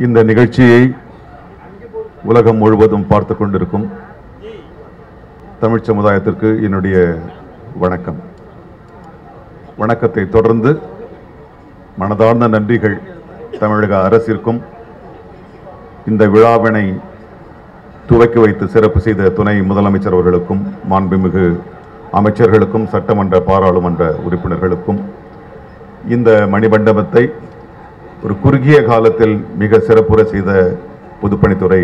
இந்த நிகழ்ச்சியை உலகம் முழுவதும் பார்த்து கொண்டிருக்கும் தமிழ் சமுதாயத்திற்கு என்னுடைய வணக்கம் வணக்கத்தை தொடர்ந்து மனதார்ந்த நன்றிகள் தமிழக அரசிற்கும் இந்த விழாவினை துவக்கி வைத்து சிறப்பு செய்த துணை முதலமைச்சர் அவர்களுக்கும் மாண்புமிகு அமைச்சர்களுக்கும் சட்டமன்ற பாராளுமன்ற உறுப்பினர்களுக்கும் இந்த மணிமண்டபத்தை ஒரு குறுகிய காலத்தில் மிக சிறப்புற செய்த பொதுப்பணித்துறை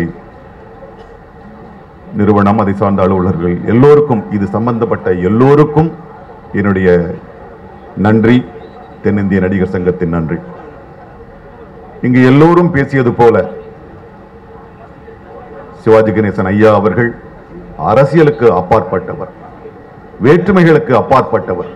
நிறுவனம் அதை சார்ந்த அலுவலர்கள் எல்லோருக்கும் இது சம்பந்தப்பட்ட எல்லோருக்கும் என்னுடைய நன்றி தென்னிந்திய நடிகர் சங்கத்தின் நன்றி இங்கு எல்லோரும் பேசியது போல சிவாஜி கணேசன் ஐயா அவர்கள் அரசியலுக்கு அப்பாற்பட்டவர் வேற்றுமைகளுக்கு அப்பாற்பட்டவர்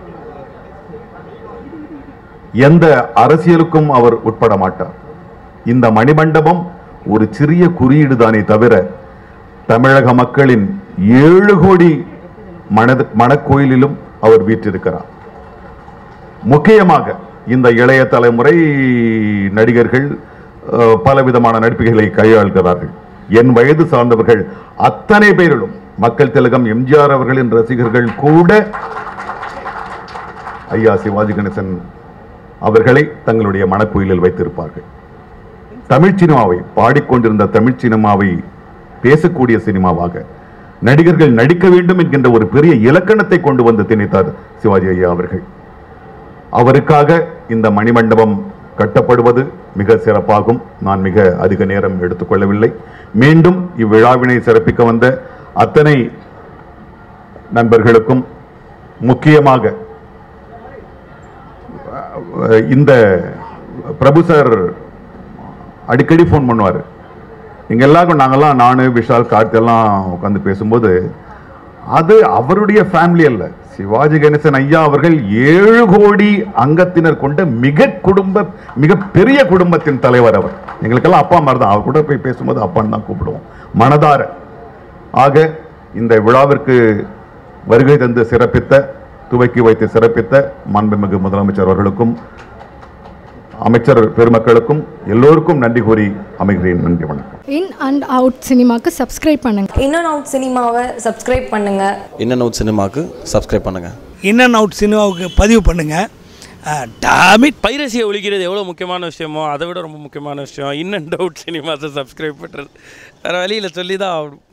எந்த அரசியலுக்கும் அவர் உட்பட மாட்டார் இந்த மணிமண்டபம் ஒரு சிறிய குறியீடு தானே தவிர தமிழக மக்களின் ஏழு கோடி மனது மனக்கோயிலிலும் அவர் வீற்றிருக்கிறார் முக்கியமாக இந்த இளைய தலைமுறை நடிகர்கள் அஹ், பலவிதமான நடிப்புகளை கையாள்கிறார்கள் என் வயது சார்ந்தவர்கள் அத்தனை பேரிலும் மக்கள் திலகம் எம்ஜிஆர் அவர்களின் ரசிகர்கள் கூட ஐயா சிவாஜி கணேசன் அவர்களை தங்களுடைய மனக்குயிலில் வைத்திருப்பார்கள் தமிழ் சினிமாவை பாடிக்கொண்டிருந்த தமிழ் சினிமாவை பேசக்கூடிய சினிமாவாக நடிகர்கள் நடிக்க வேண்டும் என்கின்ற ஒரு பெரிய இலக்கணத்தை கொண்டு வந்து திணித்தார் சிவாஜி ஐயா அவர்கள் அவருக்காக இந்த மணிமண்டபம் கட்டப்படுவது மிக சிறப்பாகும் நான் மிக அதிக நேரம் எடுத்துக்கொள்ளவில்லை மீண்டும் இவ்விழாவினை சிறப்பிக்க வந்த அத்தனை நண்பர்களுக்கும் முக்கியமாக அஹ், இந்த பிரபு சார் அடிக்கடி ஃபோன் பண்ணுவார் இங்க எல்லாருக்கும் நாங்கெல்லாம் நான் விஷால் கார்த்தி எல்லாம் உட்காந்து பேசும்போது அது அவருடைய ஃபேமிலி அல்ல சிவாஜி கணேசன் ஐயா அவர்கள் ஏழு கோடி அங்கத்தினர் கொண்ட மிக குடும்ப மிக பெரிய குடும்பத்தின் தலைவர் அவர் எங்களுக்கெல்லாம் அப்பா மாதிரி தான் அவர் கூட போய் பேசும்போது அப்பான்னு தான் கூப்பிடுவோம் மனதார ஆக இந்த விழாவிற்கு வருகை தந்து சிறப்பித்த துவக்கி வைத்து சிறப்பித்த மாண்புமிகு முதலமைச்சர் அவர்களுக்கும் அமைச்சர் பெருமக்களுக்கும் எல்லோருக்கும் நன்றி கூறி அமைகிறேன் நன்றி வணக்கம் இன் அண்ட் அவுட் சினிமாக்கு சப்ஸ்கிரைப் பண்ணுங்கள் இன்னும் அவுட் சினிமாவை சப்ஸ்கிரைப் பண்ணுங்கள் இன்னன் அவுட் சினிமாவுக்கு சப்ஸ்கிரைப் பண்ணுங்கள் இன் அண்ட் அவுட் சினிமாவுக்கு பதிவு பண்ணுங்கள் டாமிட் பைரசியை ஒழிக்கிறது எவ்வளோ முக்கியமான விஷயமோ அதை விட ரொம்ப முக்கியமான விஷயம் இன் அண்ட் அவுட் சினிமாஸை சப்ஸ்கிரைப் பண்ணுறது வேறு வழியில் சொல்லி தான் ஆகணும்